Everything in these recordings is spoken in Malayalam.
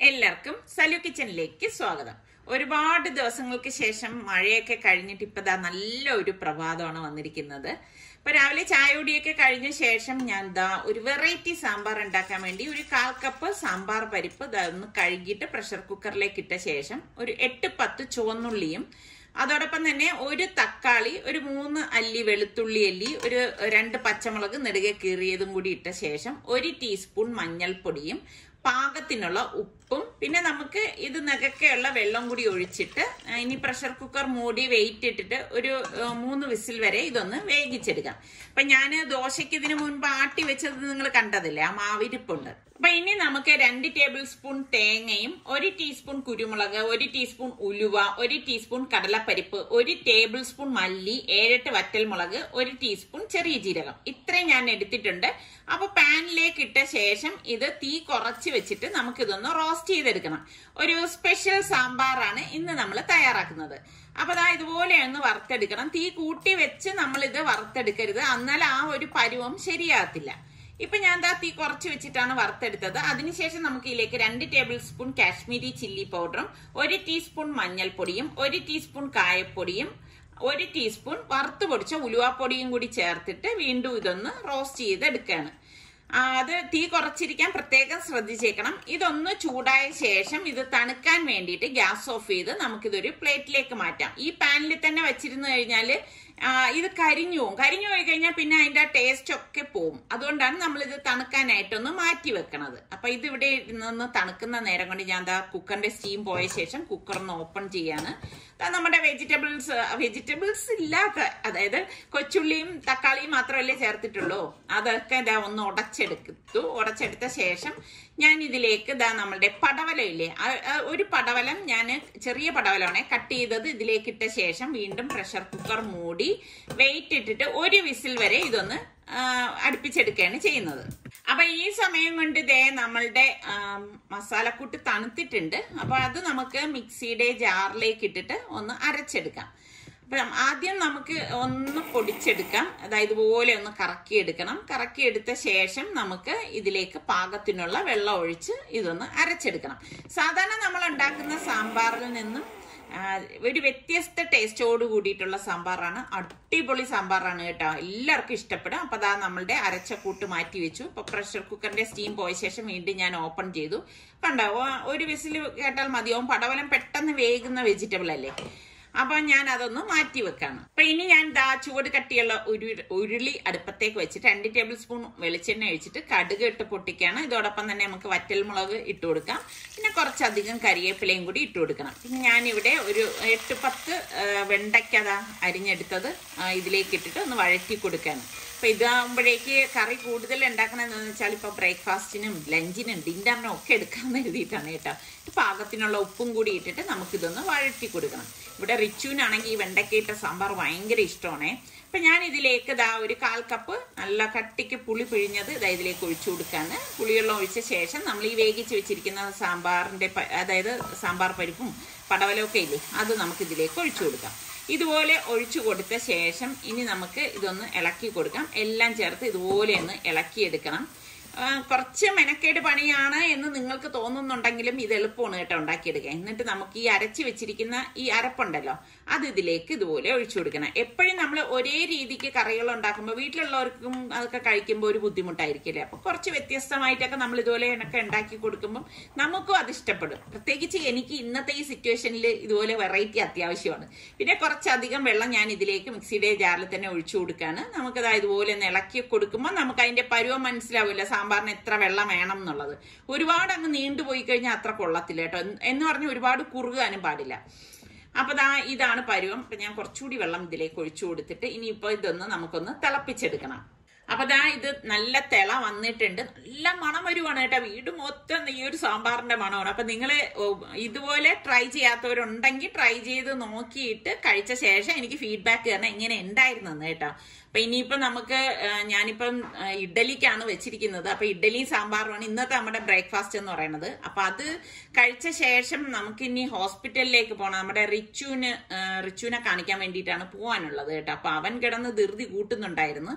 എല്ലാവർക്കും സലു കിച്ചണിലേക്ക് സ്വാഗതം ഒരുപാട് ദിവസങ്ങൾക്ക് ശേഷം മഴയൊക്കെ കഴിഞ്ഞിട്ട് ഇപ്പതാ നല്ല ഒരു പ്രഭാതമാണ് വന്നിരിക്കുന്നത് ഇപ്പൊ രാവിലെ ചായയോടിയൊക്കെ കഴിഞ്ഞ ശേഷം ഞാൻ ദാ ഒരു വെറൈറ്റി സാമ്പാർ ഉണ്ടാക്കാൻ വേണ്ടി ഒരു കാൽ കപ്പ് സാമ്പാർ പരിപ്പ് ദാ ഒന്ന് കഴുകിയിട്ട് പ്രഷർ കുക്കറിലേക്ക് ഇട്ട ശേഷം ഒരു എട്ട് പത്ത് ചുവന്നുള്ളിയും അതോടൊപ്പം തന്നെ ഒരു തക്കാളി ഒരു മൂന്ന് അല്ലി വെളുത്തുള്ളി അല്ലി ഒരു രണ്ട് പച്ചമുളക് നെടുകെ കീറിയതും കൂടി ഇട്ട ശേഷം ഒരു ടീസ്പൂൺ മഞ്ഞൾപ്പൊടിയും പാകത്തിനുള്ള ഉപ്പും പിന്നെ നമുക്ക് ഇത് നകക്കെയുള്ള വെള്ളം കൂടി ഒഴിച്ചിട്ട് ആ, ഇനി പ്രഷർ കുക്കർ മൂടി വെയിറ്റ് ഇട്ടിട്ട് ഒരു ആ, മൂന്ന് വിസിൽ വരെ ഇതൊന്ന് വേവിച്ചെടുക്കാം അപ്പൊ ഞാൻ ദോശയ്ക്ക് ഇതിനു മുൻപ് ആട്ടി വെച്ചത് നിങ്ങൾ കണ്ടതില്ലേ ആ മാവിരിപ്പുണ്ട് അപ്പൊ ഇനി നമുക്ക് രണ്ട് ടേബിൾ സ്പൂൺ തേങ്ങയും ഒരു ടീസ്പൂൺ കുരുമുളക് ഒരു ടീസ്പൂൺ ഉലുവ ഒരു ടീസ്പൂൺ കടലപ്പരിപ്പ് ഒരു ടേബിൾ സ്പൂൺ മല്ലി ഏഴെട്ട് വറ്റൽമുളക് ഒരു ടീസ്പൂൺ ചെറിയ ജീരകം ഇത്രയും ഞാൻ എടുത്തിട്ടുണ്ട് അപ്പൊ പാനിലേക്ക് ഇട്ട ശേഷം ഇത് തീ കുറച്ച് വെച്ചിട്ട് നമുക്ക് ഇതൊന്ന് റോസ്റ്റ് ചെയ്തെടുക്കണം ഒരു സ്പെഷ്യൽ സാമ്പാറാണ് ഇന്ന് നമ്മൾ തയ്യാറാക്കുന്നത് അപ്പൊ ദാ ഇതുപോലെ ഒന്ന് വറുത്തെടുക്കണം തീ കൂട്ടി വെച്ച് നമ്മൾ ഇത് വറുത്തെടുക്കരുത് എന്നാൽ ആ ഒരു പരുവം ശരിയാകത്തില്ല ഇപ്പൊ ഞാൻ ദാ തീ കുറച്ച് വെച്ചിട്ടാണ് വറുത്തെടുത്തത് അതിനുശേഷം നമുക്ക് ഇതിലേക്ക് രണ്ട് ടേബിൾ സ്പൂൺ കാശ്മീരി ചില്ലി പൗഡറും ഒരു ടീസ്പൂൺ മഞ്ഞൾപ്പൊടിയും ഒരു ടീസ്പൂൺ കായപ്പൊടിയും ഒരു ടീസ്പൂൺ വറുത്ത് പൊടിച്ച ഉലുവാപ്പൊടിയും കൂടി ചേർത്തിട്ട് വീണ്ടും ഇതൊന്ന് റോസ്റ്റ് ചെയ്തെടുക്കുകയാണ് ആ, അത് തീ കുറച്ചിരിക്കാൻ പ്രത്യേകം ശ്രദ്ധിച്ചേക്കണം ഇതൊന്ന് ചൂടായ ശേഷം ഇത് തണുക്കാൻ വേണ്ടിയിട്ട് ഗ്യാസ് ഓഫ് ചെയ്ത് നമുക്കിതൊരു പ്ലേറ്റിലേക്ക് മാറ്റാം ഈ പാനിൽ തന്നെ വെച്ചിരുന്നു കഴിഞ്ഞാല് ആ, ഇത് കരിഞ്ഞു പോകും കരിഞ്ഞു പോയി കഴിഞ്ഞാൽ പിന്നെ അതിന്റെ ടേസ്റ്റ് ഒക്കെ പോവും അതുകൊണ്ടാണ് നമ്മൾ ഇത് തണുക്കാനായിട്ടൊന്ന് മാറ്റി വെക്കണത് അപ്പൊ ഇത് ഇവിടെ നിന്ന് തണുക്കുന്ന നേരം കൊണ്ട് ഞാൻ ദാ കുക്കറിന്റെ സ്റ്റീം പോയ ശേഷം കുക്കർ ഒന്ന് ഓപ്പൺ ചെയ്യാണ് ദാ നമ്മുടെ വെജിറ്റബിൾസ് വെജിറ്റബിൾസ് ഇല്ലാത്ത അതായത് കൊച്ചുള്ളിയും തക്കാളിയും മാത്രമല്ലേ ചേർത്തിട്ടുള്ളൂ അതൊക്കെ ഇതാ ഒന്ന് ഉടച്ചെടുത്തു ഉടച്ചെടുത്ത ശേഷം ഞാൻ ഇതിലേക്ക് ഇതാ നമ്മളുടെ പടവലം ഇല്ലേ ആ- ആ ഒരു പടവലം ഞാൻ ചെറിയ പടവലമാണെ കട്ട് ചെയ്തത് ഇതിലേക്ക് ഇട്ട ശേഷം വീണ്ടും പ്രഷർ കുക്കർ മൂടി വെയിറ്റ് ഇട്ടിട്ട് ഒരു വിസിൽ വരെ ഇതൊന്ന് ആ, അടുപ്പിച്ചെടുക്കുകയാണ് ചെയ്യുന്നത് അപ്പൊ ഈ സമയം കൊണ്ട് ഇതേ നമ്മളുടെ ആം, മസാലക്കൂട്ട് തണുത്തിട്ടുണ്ട് അപ്പൊ അത് നമുക്ക് മിക്സിയുടെ ജാറിലേക്ക് ഇട്ടിട്ട് ഒന്ന് അരച്ചെടുക്കാം അപ്പം ആദ്യം നമുക്ക് ഒന്ന് പൊടിച്ചെടുക്കാം അതായത് ഇതുപോലെ ഒന്ന് കറക്കിയെടുക്കണം കറക്കിയെടുത്ത ശേഷം നമുക്ക് ഇതിലേക്ക് പാകത്തിനുള്ള വെള്ളം ഒഴിച്ച് ഇതൊന്ന് അരച്ചെടുക്കണം സാധാരണ നമ്മൾ ഉണ്ടാക്കുന്ന സാമ്പാറിൽ നിന്നും ആ, ഒരു വ്യത്യസ്ത ടേസ്റ്റോട് കൂടിയിട്ടുള്ള സാമ്പാറാണ് അടിപൊളി സാമ്പാറാണ് കേട്ടോ എല്ലാവർക്കും ഇഷ്ടപ്പെടും അപ്പൊ അതാ നമ്മളുടെ അരച്ച കൂട്ട് മാറ്റി വെച്ചു ഇപ്പൊ പ്രഷർ കുക്കറിന്റെ സ്റ്റീം പോയ ശേഷം വീണ്ടും ഞാൻ ഓപ്പൺ ചെയ്തു കണ്ടോ ആ, ഒരു വിസിൽ കേട്ടാൽ മതിയാവും പടവലം പെട്ടെന്ന് വേകുന്ന വെജിറ്റബിൾ അല്ലേ അപ്പൊ ഞാൻ അതൊന്ന് മാറ്റി വെക്കാണ് അപ്പൊ ഇനി ഞാൻ ദാ ചുവട് കട്ടിയുള്ള ഒരു ഉരുളി അടുപ്പത്തേക്ക് വെച്ചിട്ട് രണ്ട് ടേബിൾ സ്പൂൺ വെളിച്ചെണ്ണ ഒഴിച്ചിട്ട് കടുക് ഇട്ട് പൊട്ടിക്കാണ് ഇതോടൊപ്പം തന്നെ നമുക്ക് വറ്റൽമുളക് ഇട്ട് കൊടുക്കാം പിന്നെ കുറച്ചധികം കരിവേപ്പിലയും കൂടി ഇട്ട് കൊടുക്കണം പിന്നെ ഞാനിവിടെ ഒരു എട്ട് പത്ത് ആ, വെണ്ടയ്ക്ക അതാ അരിഞ്ഞെടുത്തത് ആ, ഇതിലേക്ക് ഇട്ടിട്ട് ഒന്ന് വഴറ്റി കൊടുക്കാണ് അപ്പൊ ഇതാകുമ്പോഴേക്ക് കറി കൂടുതൽ ഉണ്ടാക്കണമെന്ന് വെച്ചാൽ ഇപ്പൊ ബ്രേക്ക്ഫാസ്റ്റിനും ലഞ്ചിനും ഡിന്നറിനും ഒക്കെ എടുക്കാമെന്ന് എഴുതിയിട്ടാണ് കേട്ടോ ഇത് പാകത്തിനുള്ള ഉപ്പും കൂടി ഇട്ടിട്ട് നമുക്കിതൊന്ന് വഴറ്റി കൊടുക്കണം ഇവിടെ റിച്ചുവിനാണെങ്കിൽ ഈ വെണ്ടക്കയിട്ട സാമ്പാർ ഭയങ്കര ഇഷ്ടമാണേ അപ്പൊ ഞാൻ ഇതിലേക്ക് ഇതാ ഒരു കാൽ കപ്പ് നല്ല കട്ടിക്ക് പുളി പിഴിഞ്ഞത് ഇതാ ഇതിലേക്ക് ഒഴിച്ചു കൊടുക്കാണ് പുളിവെള്ളം ഒഴിച്ച ശേഷം നമ്മൾ ഈ വേവിച്ച് വെച്ചിരിക്കുന്ന സാമ്പാറിന്റെ പ- അതായത് സാമ്പാർ പരിപ്പും പടവലമൊക്കെ ഇല്ലേ അത് നമുക്ക് ഇതിലേക്ക് ഒഴിച്ചു കൊടുക്കാം ഇതുപോലെ ഒഴിച്ചു കൊടുത്ത ശേഷം ഇനി നമുക്ക് ഇതൊന്ന് ഇളക്കി കൊടുക്കാം എല്ലാം ചേർത്ത് ഇതുപോലെ ഒന്ന് ഇളക്കിയെടുക്കണം ആ, കുറച്ച് മെനക്കേട് പണിയാണ് എന്ന് നിങ്ങൾക്ക് തോന്നുന്നുണ്ടെങ്കിലും ഇത് എളുപ്പമാണ് കേട്ടോ ഉണ്ടാക്കിയെടുക്കുക എന്നിട്ട് നമുക്ക് ഈ അരച്ച് വെച്ചിരിക്കുന്ന ഈ അരപ്പുണ്ടല്ലോ അത് ഇതിലേക്ക് ഇതുപോലെ ഒഴിച്ചു കൊടുക്കണം എപ്പോഴും നമ്മൾ ഒരേ രീതിക്ക് കറികൾ ഉണ്ടാക്കുമ്പോൾ വീട്ടിലുള്ളവർക്കും അതൊക്കെ കഴിക്കുമ്പോൾ ഒരു ബുദ്ധിമുട്ടായിരിക്കില്ലേ അപ്പൊ കുറച്ച് വ്യത്യസ്തമായിട്ടൊക്കെ നമ്മൾ ഇതുപോലെ ഒക്കെ ഉണ്ടാക്കി കൊടുക്കുമ്പോൾ നമുക്കും അത് ഇഷ്ടപ്പെടും പ്രത്യേകിച്ച് എനിക്ക് ഇന്നത്തെ ഈ സിറ്റുവേഷനിൽ ഇതുപോലെ വെറൈറ്റി അത്യാവശ്യമാണ് പിന്നെ കുറച്ചധികം വെള്ളം ഞാൻ ഇതിലേക്ക് മിക്സിയുടെ ജാറിൽ തന്നെ ഒഴിച്ചു കൊടുക്കാണ് നമുക്കത് ഇതുപോലെ ഒന്ന് ഇളക്കി കൊടുക്കുമ്പോൾ നമുക്ക് അതിന്റെ പരുവം മനസ്സിലാവില്ല സാമ്പാറിന് എത്ര വെള്ളം വേണം എന്നുള്ളത് ഒരുപാട് അങ്ങ് നീണ്ടുപോയി കഴിഞ്ഞാൽ അത്ര കൊള്ളത്തില്ല കേട്ടോ എന്ന് എന്ന് പറഞ്ഞ് ഒരുപാട് കുറുകാനും പാടില്ല അപ്പൊ ദാ ഇതാണ് പരുവം അപ്പൊ ഞാൻ കുറച്ചുകൂടി വെള്ളം ഇതിലേക്ക് ഒഴിച്ചു കൊടുത്തിട്ട് ഇനിയിപ്പോ ഇതൊന്ന് നമുക്കൊന്ന് തിളപ്പിച്ചെടുക്കണം അപ്പൊ ദാ ഇത് നല്ല തിള വന്നിട്ടുണ്ട് നല്ല മണം വരുവാണ് കേട്ടോ വീട് മൊത്തം ഈ ഒരു സാമ്പാറിന്റെ മണമാണ് അപ്പൊ നിങ്ങള് ഓ, ഇതുപോലെ ട്രൈ ചെയ്യാത്തവരുണ്ടെങ്കിൽ ട്രൈ ചെയ്ത് നോക്കിയിട്ട് കഴിച്ച ശേഷം എനിക്ക് ഫീഡ്ബാക്ക് തരണം എങ്ങനെ ഉണ്ടായിരുന്നെന്ന് കേട്ടോ അപ്പൊ ഇനിയിപ്പം നമുക്ക് ആ, ഞാനിപ്പം ആ, ഇഡ്ഡലിക്കാണ് വെച്ചിരിക്കുന്നത് അപ്പൊ ഇഡ്ഡലിയും സാമ്പാറുമാണ് ഇന്നത്തെ നമ്മുടെ ബ്രേക്ക്ഫാസ്റ്റ് എന്ന് പറയുന്നത് അപ്പൊ അത് കഴിച്ച ശേഷം നമുക്ക് ഇനി ഹോസ്പിറ്റലിലേക്ക് പോകണം നമ്മുടെ റിച്ചുവിന് ആ, റിച്ചുവിനെ കാണിക്കാൻ വേണ്ടിയിട്ടാണ് പോകാനുള്ളത് കേട്ടോ അപ്പൊ അവൻ കിടന്ന് ധൃതി കൂട്ടുന്നുണ്ടായിരുന്നു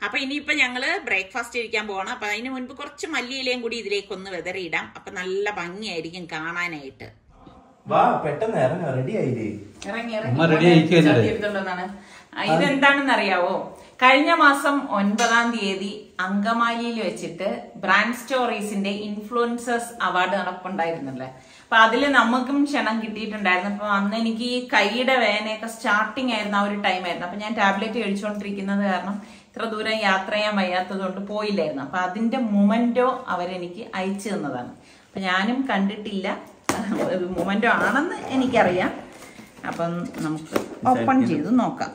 അപ്പൊ ഇനിയിപ്പോ ഞങ്ങള് ബ്രേക്ക്ഫാസ്റ്റ് കഴിക്കാൻ പോകണം അപ്പൊ അതിന് മുൻപ് കുറച്ച് മല്ലിയിലയും കൂടി ഇതിലേക്ക് ഒന്ന് വെതറിയിടാം അപ്പൊ നല്ല ഭംഗിയായിരിക്കും കാണാനായിട്ട് വാ പെട്ടെന്ന് ഇറങ്ങ റെഡി ആയില്ലേ ഇറങ്ങി അമ്മ ready ആയിരിക്കുകയല്ലേ? ചട്ടി എടുത്തോണ്ടെന്നാണ്. ആ, ഇതെന്താണെന്ന് അറിയാവോ കഴിഞ്ഞ മാസം ഒൻപതാം തീയതി അങ്കമാലിയിൽ വെച്ചിട്ട് ബ്രാൻഡ് സ്റ്റോറീസിന്റെ ഇൻഫ്ലുവൻസേഴ്സ് അവാർഡ് നടപ്പുണ്ടായിരുന്നല്ലേ അപ്പൊ അതിൽ നമുക്കും ക്ഷണം കിട്ടിയിട്ടുണ്ടായിരുന്നു അപ്പൊ അന്ന് എനിക്ക് ഈ കൈയുടെ വേദനയൊക്കെ സ്റ്റാർട്ടിങ് ആയിരുന്നു ആ ഒരു ടൈം ആയിരുന്നു അപ്പൊ ഞാൻ ടാബ്ലറ്റ് കഴിച്ചുകൊണ്ടിരിക്കുന്നത് കാരണം ഇത്ര ദൂരം യാത്ര ചെയ്യാൻ വയ്യാത്തത് കൊണ്ട് പോയില്ലായിരുന്നു അപ്പൊ അതിന്റെ മൊമെന്റോ അവരെനിക്ക് അയച്ചു തന്നതാണ് അപ്പൊ ഞാനും കണ്ടിട്ടില്ല മൊമെന്റോ ആണെന്ന് എനിക്കറിയാം അപ്പം നമുക്ക് ഓപ്പൺ ചെയ്ത് നോക്കാം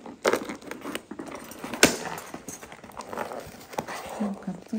കത്ത്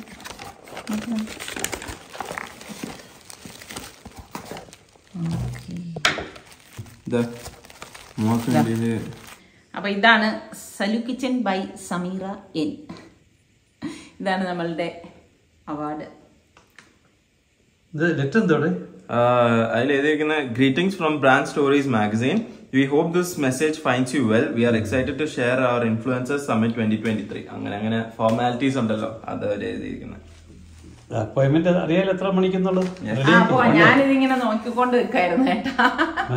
അപ്പൊ ഇതാണ് Salu kitchen by Sameera N ഇതാണ് നമ്മളുടെ അവാർഡ് ഇത് ലെറ്റർ എന്തോടെ അതിൽ എഴുതിയിരിക്കുന്ന greetings from brand stories magazine we hope this message fines you well we are excited to share our influencers summit twenty twenty three അങ്ങനെ അങ്ങനെ ഫോർമാലിറ്റീസ് ഉണ്ടല്ലോ അത് അവർ എഴുതിയിരിക്കുന്നത് അപ്പോയിന്റ്മെന്റ് അറിയാലോ എത്ര മണിക്കെന്നുള്ളത് ആ അപ്പൊ ഞാനിതിങ്ങനെ നോക്കിക്കൊണ്ട് നിൽക്കായിരുന്നു കേട്ടാ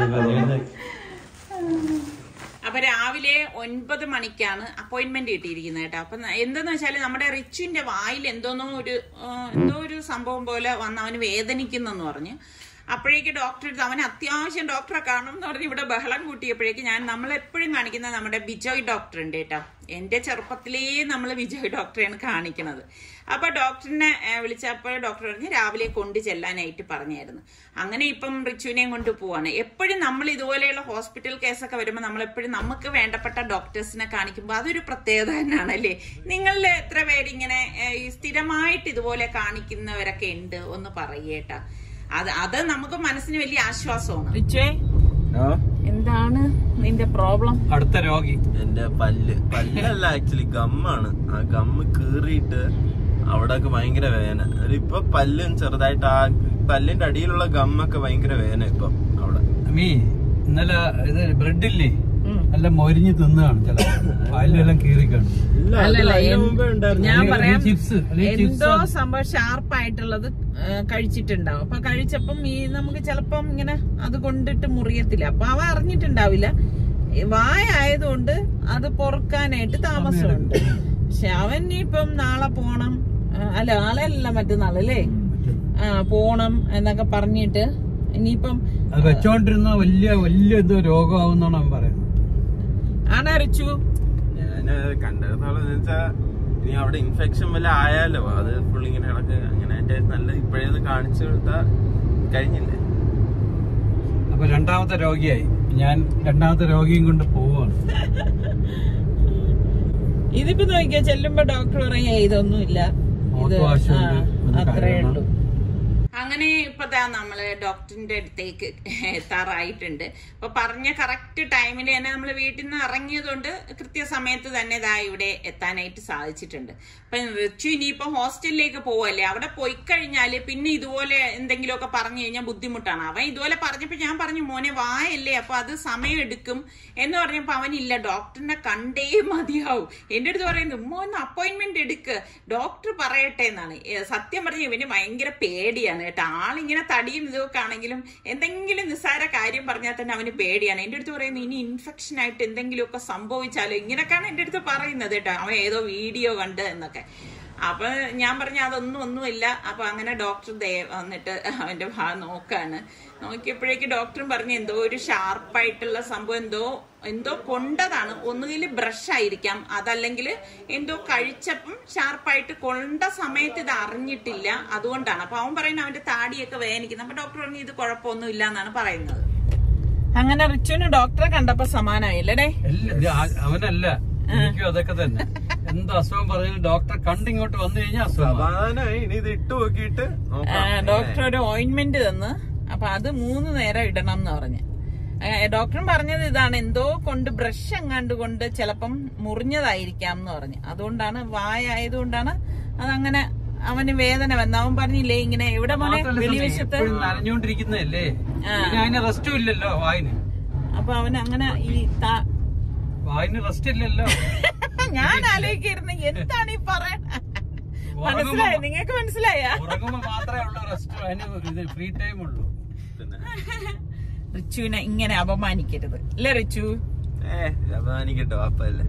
അപ്പൊ രാവിലെ ഒൻപത് മണിക്കാണ് അപ്പോയിന്റ്മെന്റ് കിട്ടിയിരിക്കുന്നത് കേട്ടോ അപ്പൊ ന- എന്തെന്ന് വെച്ചാല് നമ്മുടെ റിച്ചുവിന്റെ വായിൽ എന്തോന്നോ ഒരു ആ, എന്തോ ഒരു സംഭവം പോലെ വന്ന് അവന് വേദനിക്കുന്നെന്ന് പറഞ്ഞ് അപ്പോഴേക്ക് ഡോക്ടർ എടുത്ത് അവന് അത്യാവശ്യം ഡോക്ടറെ കാണണം എന്ന് പറഞ്ഞ് ഇവിടെ ബഹളം കൂട്ടിയപ്പോഴേക്ക് ഞാൻ നമ്മൾ എപ്പോഴും കാണിക്കുന്ന നമ്മുടെ ബിജോയ് ഡോക്ടർ ഉണ്ട് കേട്ടോ എന്റെ ചെറുപ്പത്തിലേ നമ്മൾ ബിജോയ് ഡോക്ടറെയാണ് കാണിക്കുന്നത് അപ്പൊ ഡോക്ടറിനെ ഏ, വിളിച്ചപ്പോൾ ഡോക്ടർ പറഞ്ഞ് രാവിലെ കൊണ്ടു ചെല്ലാനായിട്ട് പറഞ്ഞായിരുന്നു അങ്ങനെ ഇപ്പം റിച്ചുവിനെയും കൊണ്ട് പോവാണ് എപ്പോഴും നമ്മൾ ഇതുപോലെയുള്ള ഹോസ്പിറ്റൽ കേസൊക്കെ വരുമ്പോൾ നമ്മൾ എപ്പോഴും നമുക്ക് വേണ്ടപ്പെട്ട ഡോക്ടേഴ്സിനെ കാണിക്കുമ്പോൾ അതൊരു പ്രത്യേകത തന്നെയാണ് അല്ലേ നിങ്ങളിൽ എത്ര പേര് ഇങ്ങനെ ഏ, ഈ സ്ഥിരമായിട്ട് ഇതുപോലെ കാണിക്കുന്നവരൊക്കെ ഉണ്ട് ഒന്ന് പറയേട്ടാ അത് അത് നമുക്ക് മനസ്സിന് വലിയ ആശ്വാസമാണ് റിച്ചുവേ എന്താണ് നിന്റെ പ്രോബ്ലം അടുത്ത രോഗി എന്റെ പല്ല് പല്ലല്ല ആക്ച്വലി ഗമ്മാണ് ആ ഗമ്മ് കീറിയിട്ട് അവിടെയൊക്കെ ഭയങ്കര വേദന ഇപ്പൊ പല്ലും ചെറുതായിട്ട് ആ പല്ലിന്റെ അടിയിലുള്ള ഗമ്മൊക്കെ ഭയങ്കര വേദന ഇപ്പൊ അവിടെ അമ്മീ ഇന്നലെ ഇത് ബ്രെഡ് ഇല്ലേ എല്ലാം മൊരിഞ്ഞ് തിന്നാണ് ചില അതിലെല്ലാം കീറിക്കാണ് ഇല്ല, അത് അല്ലല്ല, അതിന് എൻ- മുമ്പേ ഉണ്ടായിരുന്നു. ഞാൻ അല്ലെങ്കിൽ പറയാം ചിപ്സ്, അല്ലെങ്കിൽ എന്തോ ചിപ്സ്. സംഭവം ഷാർപ്പ് ആയിട്ടുള്ളത് കഴിച്ചിട്ടുണ്ടാവും അപ്പൊ കഴിച്ചപ്പം ഈ നമുക്ക് ചിലപ്പം ഇങ്ങനെ അത് കൊണ്ടിട്ട് മുറിയത്തില്ല അപ്പൊ അവ അറിഞ്ഞിട്ടുണ്ടാവില്ല ഈ വായ ആയതുകൊണ്ട് അത് പൊറുക്കാനായിട്ട് താമസമുണ്ട് പക്ഷെ അവൻ ഇപ്പം നാളെ പോണം ആ, അല്ല നാളെ അല്ല മറ്റന്നാളല്ലേ ആ പോണം എന്നൊക്കെ പറഞ്ഞിട്ട് ഇനിയിപ്പം അത് വെച്ചോണ്ടിരുന്ന വലിയ വലിയ എന്തോ രോഗമാവുന്നാണ് അവൻ പറയുന്നത് ആണോ റിച്ചു ഞാന് കണ്ടിടത്തോളം എന്ന് വെച്ചാ ഇനി അവിടെ ഇൻഫെക്ഷൻ വല്ല ആയാലോ അത് ഫുൾ ഇങ്ങനെ കിടക്ക് അങ്ങനെ അതിന്റെ നല്ല ഇപ്പോഴേ ഒന്ന് കാണിച്ചു കൊടുത്താ കഴിഞ്ഞില്ലേ അപ്പൊ രണ്ടാമത്തെ രോഗിയായി ഞാൻ രണ്ടാമത്തെ രോഗിയും കൊണ്ട് പോവാണ് ഇതിപ്പോ നോക്കിയാ ചെല്ലുമ്പോ ഡോക്ടർ പറയാ ഇതൊന്നുമില്ല ഇത് Mouth wash ഉണ്ട്. ആ, ഒന്ന് അത്രേ കഴുകണം. ഉള്ളൂ അങ്ങനെ ഇപ്പതാ നമ്മള് ഡോക്ടറിന്റെ അടുത്തേക്ക് എത്താറായിട്ടുണ്ട് അപ്പൊ പറഞ്ഞ കറക്റ്റ് ടൈമിൽ തന്നെ നമ്മൾ വീട്ടിൽ നിന്ന് ഇറങ്ങിയതുകൊണ്ട് കൃത്യസമയത്ത് തന്നെ ഇതാ ഇവിടെ എത്താനായിട്ട് സാധിച്ചിട്ടുണ്ട് അപ്പൊ റിച്ചു ഇനിയിപ്പോ ഹോസ്റ്റലിലേക്ക് പോവല്ലേ അവിടെ പോയി കഴിഞ്ഞാല് പിന്നെ ഇതുപോലെ എന്തെങ്കിലുമൊക്കെ പറഞ്ഞു കഴിഞ്ഞാൽ ബുദ്ധിമുട്ടാണ് അവൻ ഇതുപോലെ പറഞ്ഞപ്പോ ഞാൻ പറഞ്ഞു മോനെ വായല്ലേ അപ്പൊ അത് സമയം എടുക്കും എന്ന് പറഞ്ഞപ്പോ അവനില്ല ഡോക്ടറിനെ കണ്ടേ മതിയാവും എന്റെ അടുത്ത് പറയുന്നു മോൻ അപ്പോയിന്റ്മെന്റ് എടുക്ക് ഡോക്ടർ പറയട്ടെ എന്നാണ് ഏ, സത്യം പറഞ്ഞ ഇവന് ഭയങ്കര പേടിയാണ് കേട്ടോ ആളിങ്ങനെ തടിയും ഇതൊക്കെ ആണെങ്കിലും എന്തെങ്കിലും നിസ്സാര കാര്യം പറഞ്ഞാൽ തന്നെ അവന് പേടിയാണ് എന്റെ അടുത്ത് പറയുന്നു ഇനി ഇൻഫെക്ഷൻ ആയിട്ട് എന്തെങ്കിലുമൊക്കെ സംഭവിച്ചാലോ ഇങ്ങനെയൊക്കെയാണ് എന്റെ അടുത്ത് പറയുന്നത് കേട്ടോ അവൻ ഏതോ വീഡിയോ കണ്ട് എന്നൊക്കെ അപ്പൊ ഞാൻ പറഞ്ഞ അതൊന്നും ഒന്നുമില്ല അപ്പൊ അങ്ങനെ ഡോക്ടർ ദേ വന്നിട്ട് അവന്റെ ഭാഗം നോക്കാണ് നോക്കിയപ്പോഴേക്ക് ഡോക്ടറും പറഞ്ഞു എന്തോ ഒരു ഷാർപ്പായിട്ടുള്ള സംഭവം എന്തോ എന്തോ കൊണ്ടതാണ് ഒന്നുകിൽ ബ്രഷ് ആയിരിക്കാം അതല്ലെങ്കിൽ എന്തോ കഴിച്ചപ്പം ഷാർപ്പായിട്ട് കൊണ്ട സമയത്ത് ഇത് അറിഞ്ഞിട്ടില്ല അതുകൊണ്ടാണ് അപ്പൊ അവൻ പറയുന്നത് അവന്റെ താടിയൊക്കെ വേദനിക്കുന്നു അപ്പൊ ഡോക്ടർ പറഞ്ഞു ഇത് കുഴപ്പമൊന്നും ഇല്ല എന്നാണ് പറയുന്നത് അങ്ങനെ റിച്ചുവിന് ഡോക്ടറെ കണ്ടപ്പോ സമാനമായില്ലേ എല്ലാം ഇത് ആ- അവനല്ല എനിക്കും അതൊക്കെ തന്നെ എന്ത് അസുഖം പറഞ്ഞാലും ഡോക്ടറെ കണ്ടിങ്ങോട്ട് വന്നു കഴിഞ്ഞാൽ അസുഖം സമാധാനമായി ഇനി ഇത് ഇട്ട് നോക്കിയിട്ട് നോക്കാം. ഡോക്ടർ ഒരു ഓയിന്റ്മെന്റ് തന്ന് അപ്പൊ അത് മൂന്ന് നേരം ഇടണം എന്ന് പറഞ്ഞ് ആ, ഡോക്ടറും പറഞ്ഞത് ഇതാണ് എന്തോ കൊണ്ട് ബ്രഷ് എങ്ങാണ്ട് കൊണ്ട് ചിലപ്പം മുറിഞ്ഞതായിരിക്കാം എന്ന് പറഞ്ഞു അതുകൊണ്ടാണ് വായ ആയതുകൊണ്ടാണ് അതങ്ങനെ അവന് വേദന വന്ന അവൻ പറഞ്ഞില്ലേ ഇങ്ങനെ എവിടെ മോനെ മാത്രമല്ല വെളിവശത്ത് എപ്പോഴും നനഞ്ഞോണ്ടിരിക്കുന്നതല്ലേ പിന്നെ അതിന് റെസ്റ്റും ഇല്ലല്ലോ വായിന് അപ്പൊ അവൻ അങ്ങനെ ഈ താ- വായിന് റെസ്റ്റ് ഇല്ലല്ലോ ഞാൻ ആലോചിക്കായിരുന്നു എന്താണ് ഈ പറയണ മനസ്സിലായോ നിങ്ങൾക്ക് മനസ്സിലായ ഉറങ്ങുമ്പോ മാത്രമേ ഉള്ളൂ റെസ്റ്റ് അതിന് ഇത് ഫ്രീ ടൈം ഉള്ളൂ റിച്ചുവിനെ ഇങ്ങനെ അപമാനിക്കരുത് അല്ലേ റിച്ചു ഏ അപമാനിക്കട്ടോ അപ്പല്ലേ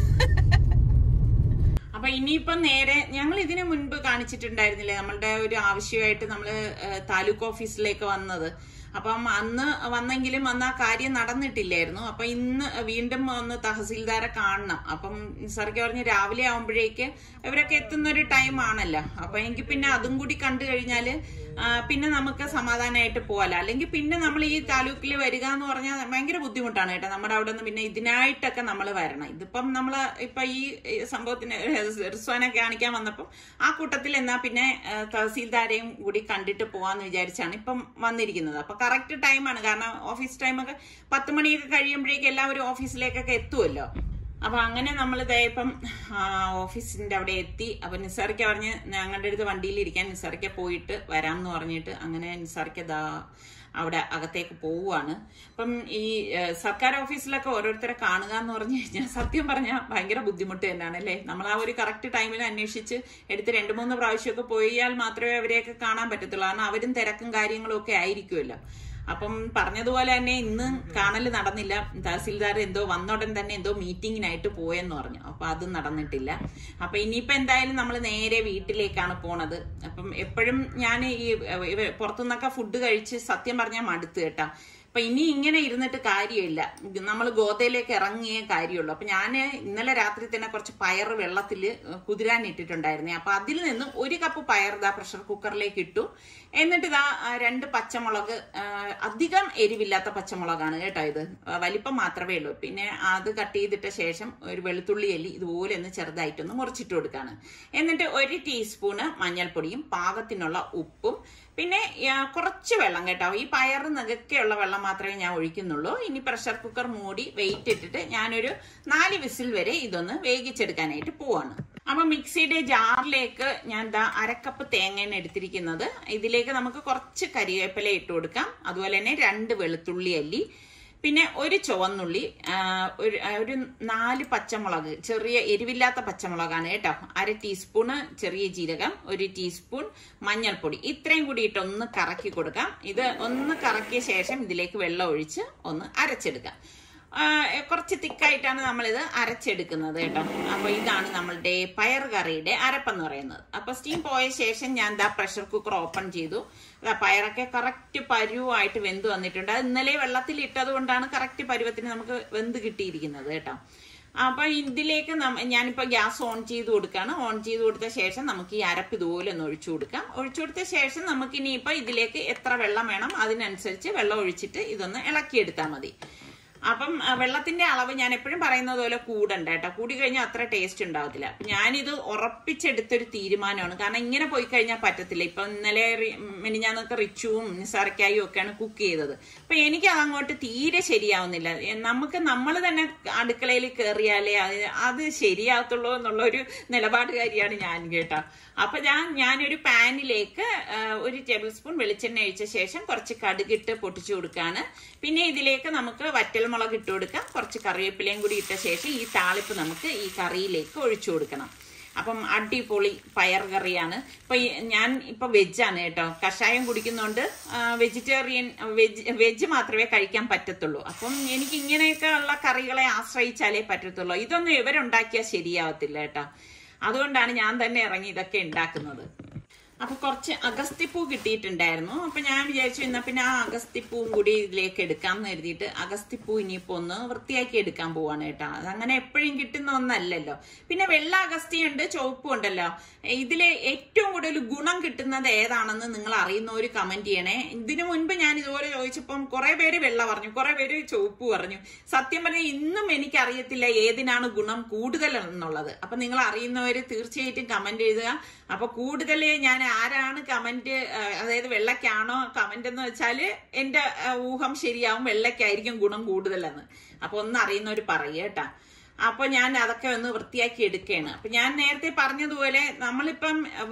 അപ്പൊ ഇനിയിപ്പോ നേരെ ഞങ്ങൾ ഇതിനു മുൻപ് കാണിച്ചിട്ടുണ്ടായിരുന്നില്ലേ നമ്മളുടെ ഒരു ആവശ്യമായിട്ട് നമ്മള് ഏഹ്, താലൂക്ക് ഓഫീസിലേക്ക് വന്നത് അപ്പം അന്ന് വന്നെങ്കിലും അന്ന് ആ കാര്യം നടന്നിട്ടില്ലായിരുന്നു അപ്പൊ ഇന്ന് വീണ്ടും ഒന്ന് തഹസീൽദാരെ കാണണം അപ്പം സാർക്ക് പറഞ്ഞ് രാവിലെ ആവുമ്പോഴേക്ക് ഇവരൊക്കെ എത്തുന്ന ഒരു ടൈം ആണല്ലോ അപ്പൊ എനിക്ക് പിന്നെ അതും കൂടി കണ്ടു കഴിഞ്ഞാല് ആ, പിന്നെ നമുക്ക് സമാധാനമായിട്ട് പോകാലോ അല്ലെങ്കിൽ പിന്നെ നമ്മൾ ഈ താലൂക്കിൽ വരിക എന്ന് പറഞ്ഞാൽ ഭയങ്കര ബുദ്ധിമുട്ടാണ് കേട്ടോ നമ്മുടെ അവിടെ നിന്ന് പിന്നെ ഇതിനായിട്ടൊക്കെ നമ്മൾ വരണം ഇതിപ്പം നമ്മൾ ഇപ്പൊ ഈ ഈ സംഭവത്തിന് റിസ്വാനെ കാണിക്കാൻ വന്നപ്പം ആ കൂട്ടത്തിൽ എന്നാ പിന്നെ ആ, തഹസീൽദാരെയും കൂടി കണ്ടിട്ട് പോവാന്ന് വിചാരിച്ചാണ് ഇപ്പം വന്നിരിക്കുന്നത് അപ്പൊ കറക്റ്റ് ടൈമാണ് കാരണം ഓഫീസ് ടൈമൊക്കെ പത്ത് മണിയൊക്കെ കഴിയുമ്പോഴേക്കും എല്ലാവരും ഓഫീസിലേക്കൊക്കെ എത്തുമല്ലോ അപ്പൊ അങ്ങനെ നമ്മൾ ഇപ്പം ആ, ഓഫീസിന്റെ അവിടെ എത്തി അപ്പൊ നിസാറിക്ക പറഞ്ഞ് ഞങ്ങളുടെ അടുത്ത് വണ്ടിയിൽ ഇരിക്കാൻ നിസാറിക്ക പോയിട്ട് വരാമെന്ന് പറഞ്ഞിട്ട് അങ്ങനെ നിസാറിക്ക ദാ അവിടെ അകത്തേക്ക് പോവുകയാണ് അപ്പം ഈ ഏ, സർക്കാർ ഓഫീസിലൊക്കെ ഓരോരുത്തരെ കാണുക എന്ന് പറഞ്ഞു കഴിഞ്ഞാൽ സത്യം പറഞ്ഞാൽ ഭയങ്കര ബുദ്ധിമുട്ട് തന്നെയാണ് അല്ലേ നമ്മൾ ആ ഒരു കറക്റ്റ് ടൈമിൽ അന്വേഷിച്ച് എടുത്ത് രണ്ട് മൂന്ന് പ്രാവശ്യമൊക്കെ പോയാൽ മാത്രമേ അവരെയൊക്കെ കാണാൻ പറ്റത്തുള്ളൂ കാരണം അവരും തിരക്കും കാര്യങ്ങളും ഒക്കെ ആയിരിക്കുമല്ലോ അപ്പം പറഞ്ഞതുപോലെ തന്നെ ഇന്ന് കാണൽ നടന്നില്ല തഹസീൽദാർ എന്തോ വന്നോടൻ തന്നെ എന്തോ മീറ്റിങ്ങിനായിട്ട് പോയെന്ന് പറഞ്ഞു അപ്പൊ അത് നടന്നിട്ടില്ല അപ്പൊ ഇനിയിപ്പോ എന്തായാലും നമ്മൾ നേരെ വീട്ടിലേക്കാണ് പോണത് അപ്പം എപ്പോഴും ഞാൻ ഈ ഇവ- പുറത്തുനിന്നൊക്കെ ഫുഡ് കഴിച്ച് സത്യം പറഞ്ഞാൽ മടുത്ത് കേട്ടാ അപ്പൊ ഇനി ഇങ്ങനെ ഇരുന്നിട്ട് കാര്യമില്ല നമ്മൾ ഗോതയിലേക്ക് ഇറങ്ങിയേ കാര്യമുള്ളൂ അപ്പൊ ഞാൻ ഇന്നലെ രാത്രി തന്നെ കുറച്ച് പയർ വെള്ളത്തിൽ കുതിരാൻ ഇട്ടിട്ടുണ്ടായിരുന്നേ അപ്പൊ അതിൽ നിന്ന് ഒരു കപ്പ് പയർ ഇതാ പ്രഷർ കുക്കറിലേക്ക് ഇട്ടു എന്നിട്ട് ഇതാ ആ, രണ്ട് പച്ചമുളക് ആ, അധികം എരിവില്ലാത്ത പച്ചമുളകാണ് കേട്ടോ ഇത് ആ, വലിപ്പം മാത്രമേ ഉള്ളൂ പിന്നെ അത് കട്ട് ചെയ്തിട്ട ശേഷം ഒരു വെളുത്തുള്ളി എല്ലി ഇതുപോലെ ഒന്ന് ചെറുതായിട്ടൊന്ന് മുറിച്ചിട്ട് കൊടുക്കാണ് എന്നിട്ട് ഒരു ടീസ്പൂണ് മഞ്ഞൾപ്പൊടിയും പാകത്തിനുള്ള ഉപ്പും പിന്നെ ആ, കുറച്ച് വെള്ളം കേട്ടോ ഈ പയറ് നകക്കെയുള്ള വെള്ളം മാത്രമേ ഞാൻ ഒഴിക്കുന്നുള്ളൂ ഇനി പ്രഷർ കുക്കർ മൂടി വെയിറ്റ് ഇട്ടിട്ട് ഞാനൊരു നാല് വിസിൽ വരെ ഇതൊന്ന് വേവിച്ചെടുക്കാനായിട്ട് പോവാണ് അപ്പൊ മിക്സിയുടെ ജാറിലേക്ക് ഞാൻ ദാ അരക്കപ്പ് തേങ്ങയാണ് എടുത്തിരിക്കുന്നത് ഇതിലേക്ക് നമുക്ക് കുറച്ച് കരിവേപ്പില ഇട്ട് കൊടുക്കാം അതുപോലെ തന്നെ രണ്ട് വെളുത്തുള്ളി അല്ലി പിന്നെ ഒരു ചുവന്നുള്ളി ആ, ഒരു ആ, ഒരു നാല് പച്ചമുളക് ചെറിയ എരിവില്ലാത്ത പച്ചമുളകാണ് കേട്ടോ അര ടീസ്പൂണ് ചെറിയ ജീരകം ഒരു ടീസ്പൂൺ മഞ്ഞൾപ്പൊടി ഇത്രയും കൂടി ഇട്ട് ഒന്ന് കറക്കി കൊടുക്കാം ഇത് ഒന്ന് കറക്കിയ ശേഷം ഇതിലേക്ക് വെള്ളം ഒഴിച്ച് ഒന്ന് അരച്ചെടുക്കാം ആ, കുറച്ച് തിക്കായിട്ടാണ് നമ്മളിത് അരച്ചെടുക്കുന്നത് കേട്ടോ അപ്പൊ ഇതാണ് നമ്മളുടെ പയർ കറിയുടെ അരപ്പെന്ന് പറയുന്നത് അപ്പൊ സ്റ്റീം പോയ ശേഷം ഞാൻ ദാ പ്രഷർ കുക്കർ ഓപ്പൺ ചെയ്തു ദാ പയറൊക്കെ കറക്റ്റ് പരുവായിട്ട് വെന്ത് വന്നിട്ടുണ്ട് അത് ഇന്നലെ വെള്ളത്തിൽ ഇട്ടത് കൊണ്ടാണ് കറക്റ്റ് പരുവത്തിന് നമുക്ക് വെന്ത് കിട്ടിയിരിക്കുന്നത് കേട്ടോ അപ്പൊ ഇതിലേക്ക് നമ്മ- ഞാനിപ്പോ ഗ്യാസ് ഓൺ ചെയ്ത് കൊടുക്കുകയാണ് ഓൺ ചെയ്ത് കൊടുത്ത ശേഷം നമുക്ക് ഈ അരപ്പ് ഇതുപോലെ ഒന്ന് ഒഴിച്ചു കൊടുക്കാം ഒഴിച്ചു കൊടുത്ത ശേഷം നമുക്ക് ഇനിയിപ്പോ ഇതിലേക്ക് എത്ര വെള്ളം വേണം അതിനനുസരിച്ച് വെള്ളം ഒഴിച്ചിട്ട് ഇതൊന്ന് ഇളക്കിയെടുത്താൽ മതി അപ്പം ആ, വെള്ളത്തിന്റെ അളവ് ഞാൻ എപ്പോഴും പറയുന്നത് പോലെ കൂടണ്ട കേട്ടോ കൂടി കഴിഞ്ഞാൽ അത്ര ടേസ്റ്റ് ഉണ്ടാവത്തില്ല അപ്പൊ ഞാനിത് ഉറപ്പിച്ചെടുത്തൊരു തീരുമാനമാണ് കാരണം ഇങ്ങനെ പോയി കഴിഞ്ഞാൽ പറ്റത്തില്ല ഇപ്പൊ ഇന്നലെ റി- മെനിഞ്ഞാന്നൊക്കെ റിച്ചുവും നിസാറക്കായും ഒക്കെയാണ് കുക്ക് ചെയ്തത് അപ്പൊ എനിക്ക് അതങ്ങോട്ട് തീരെ ശരിയാവുന്നില്ല എ, നമുക്ക് നമ്മൾ തന്നെ അടുക്കളയിൽ കയറിയാലേ അത് അത് ശരിയാകത്തുള്ളൂ എന്നുള്ള ഒരു നിലപാടുകാരിയാണ് ഞാൻ കേട്ടോ അപ്പൊ ഞാൻ ഞാനൊരു പാനിലേക്ക് ആ, ഒരു ടേബിൾ സ്പൂൺ വെളിച്ചെണ്ണ ഒഴിച്ച ശേഷം കുറച്ച് കടുകിട്ട് പൊട്ടിച്ചു കൊടുക്കാണ് പിന്നെ ഇതിലേക്ക് നമുക്ക് വറ്റൽമുളക് ഇട്ട് കൊടുക്കാം കുറച്ച് കറിവേപ്പിലയും കൂടി ഇട്ട ശേഷം ഈ താളിപ്പ് നമുക്ക് ഈ കറിയിലേക്ക് ഒഴിച്ചു കൊടുക്കണം അപ്പം അടിപൊളി പയർ കറിയാണ് ഇപ്പൊ ഈ- ഞാൻ ഇപ്പൊ വെജാണ് കേട്ടോ കഷായം കുടിക്കുന്നോണ്ട് വെജിറ്റേറിയൻ വെജ് വെജ് മാത്രമേ കഴിക്കാൻ പറ്റത്തുള്ളൂ അപ്പം എനിക്ക് ഇങ്ങനെയൊക്കെ ഉള്ള കറികളെ ആശ്രയിച്ചാലേ പറ്റത്തുള്ളൂ ഇതൊന്നും ഇവരുണ്ടാക്കിയാൽ ശരിയാവത്തില്ല കേട്ടോ അതുകൊണ്ടാണ് ഞാൻ തന്നെ ഇറങ്ങി ഇതൊക്കെ ഉണ്ടാക്കുന്നത് അപ്പൊ കുറച്ച് അഗസ്തിപ്പൂ കിട്ടിയിട്ടുണ്ടായിരുന്നു അപ്പൊ ഞാൻ വിചാരിച്ചു എന്നാ പിന്നെ ആ അഗസ്തിപ്പൂവും കൂടി ഇതിലേക്ക് എടുക്കാം എന്ന് കരുതിയിട്ട് അഗസ്തിപ്പൂ ഇനിയിപ്പോ ഒന്ന് വൃത്തിയാക്കി എടുക്കാൻ പോവാണ് കേട്ടോ അതങ്ങനെ എപ്പോഴും കിട്ടുന്ന ഒന്നല്ലല്ലോ പിന്നെ വെള്ള അഗസ്തിയുണ്ട് ചുവപ്പും ഉണ്ടല്ലോ ഇതില് ഏറ്റവും കൂടുതൽ ഗുണം കിട്ടുന്നത് ഏതാണെന്ന് നിങ്ങൾ അറിയുന്ന ഒരു കമന്റ് ചെയ്യണേ ഇതിനു മുൻപ് ഞാൻ ഇതുപോലെ ചോദിച്ചപ്പം കുറെ പേര് വെള്ള പറഞ്ഞു കുറെ പേര് ചുവപ്പ് പറഞ്ഞു സത്യം പറഞ്ഞാൽ ഇന്നും എനിക്ക് അറിയത്തില്ല ഏതിനാണ് ഗുണം കൂടുതൽ എന്നുള്ളത് അപ്പൊ നിങ്ങൾ അറിയുന്നവര് തീർച്ചയായിട്ടും കമന്റ് എഴുതുക അപ്പൊ കൂടുതൽ ഞാൻ ആരാണ് കമന്റ് അതായത് വെള്ളക്കാണോ കമന്റ് എന്ന് വെച്ചാല് എന്റെ ആ, ഊഹം ശരിയാവും വെള്ളക്കായിരിക്കും ഗുണം കൂടുതലെന്ന് അപ്പൊ ഒന്ന് അറിയുന്നവര് പറയുക കേട്ടാ അപ്പൊ ഞാൻ അതൊക്കെ ഒന്ന് വൃത്തിയാക്കി എടുക്കുകയാണ് അപ്പൊ ഞാൻ നേരത്തെ പറഞ്ഞതുപോലെ നമ്മളിപ്പം